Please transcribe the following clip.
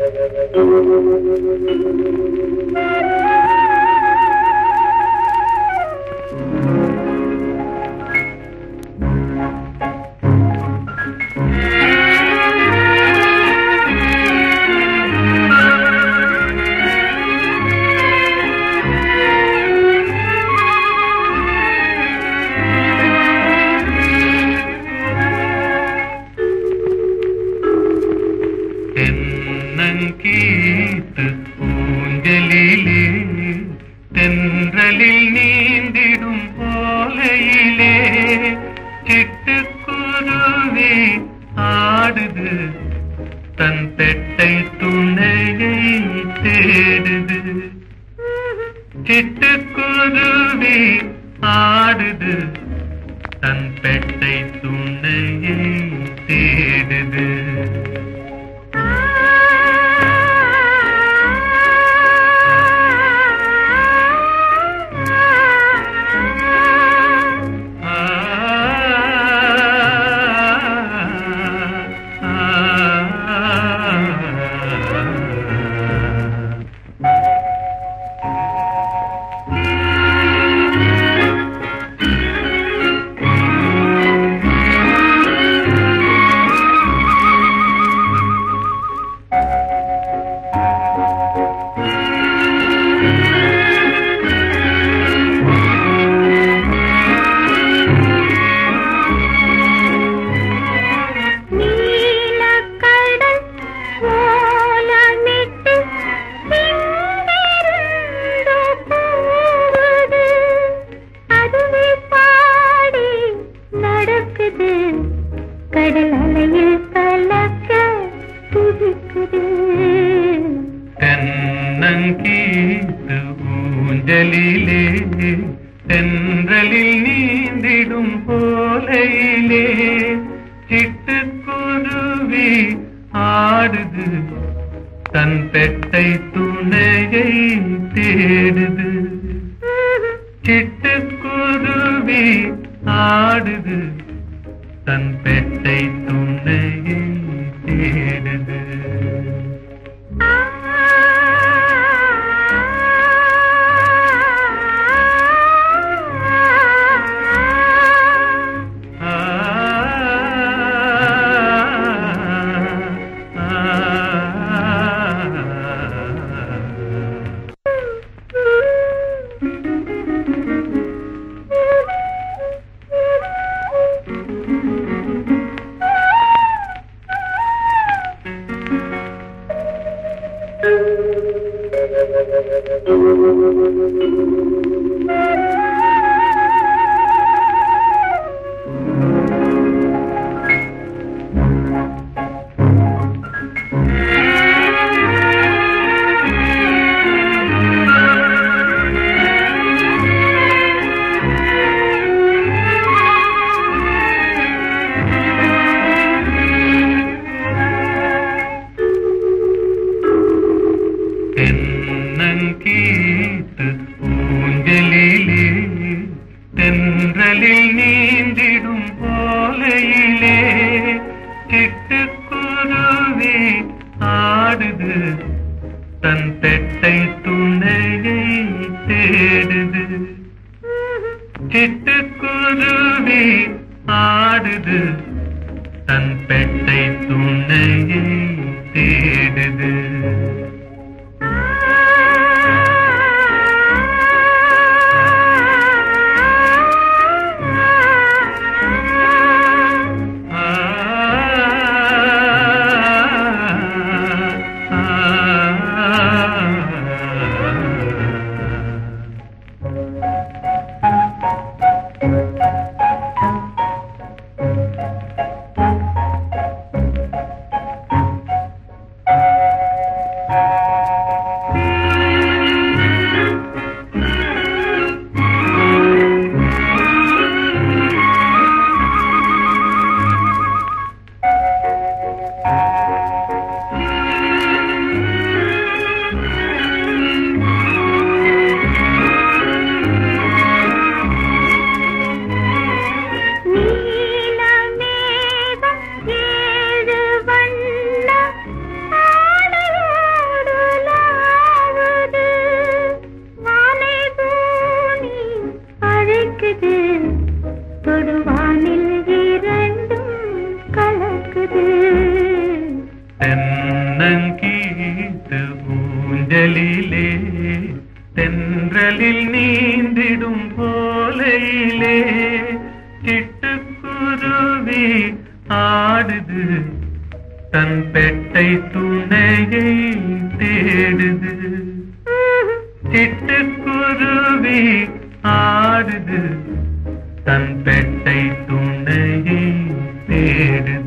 தென்னங்கீத்து ஊஞ்சலிலே தென்றலில் நீந்திடும் போலையிலே சிட்டுக்குருவி ஆடுது தன் பெட்டை துணையை தேடுது சிட்டுக்குருவி ஆடுது தன் பெட்டை துணையை தேடுது நீலக்கடல் ஓலமிட்டு எங்கிருந்து போகுது? அதுவே பாடி நடக்குது கடல் அலையில் கலக்க துடிக்குது தென்னங்கீத்து ஊஞ்சலிலே தென்றலில் நீந்திடும் போலையிலே சிட்டுக்குருவி ஆடுது தன் பெட்டை துணையை தேடுது சிட்டுக்குருவி ஆடுது தன் பெட்டை துணையை தேடுது ஆ தென்னங்கீத்து ஊஞ்சலிலே தென்றலில் நீந்திடும் போலையிலே சிட்டுக்குருவி ஆடுது தன் பெட்டை துணையை தேடுது சிட்டுக்குருவி ஆடுது தன் பெட்டை துணையை தேடுது ஆ நீலமேகம் ஏழு வண்ண ஆடையை தென்னங்கீட்டு ஊஞ்சலிலே தென்றலில் நீந்திடும் போலையிலே சிட்டுக்குருவி ஆடுது தன் பெட்டை துணையை தேடுது சிட்டுக்குருவி ஆடுது தன் பெட்டை துணையை தேடுது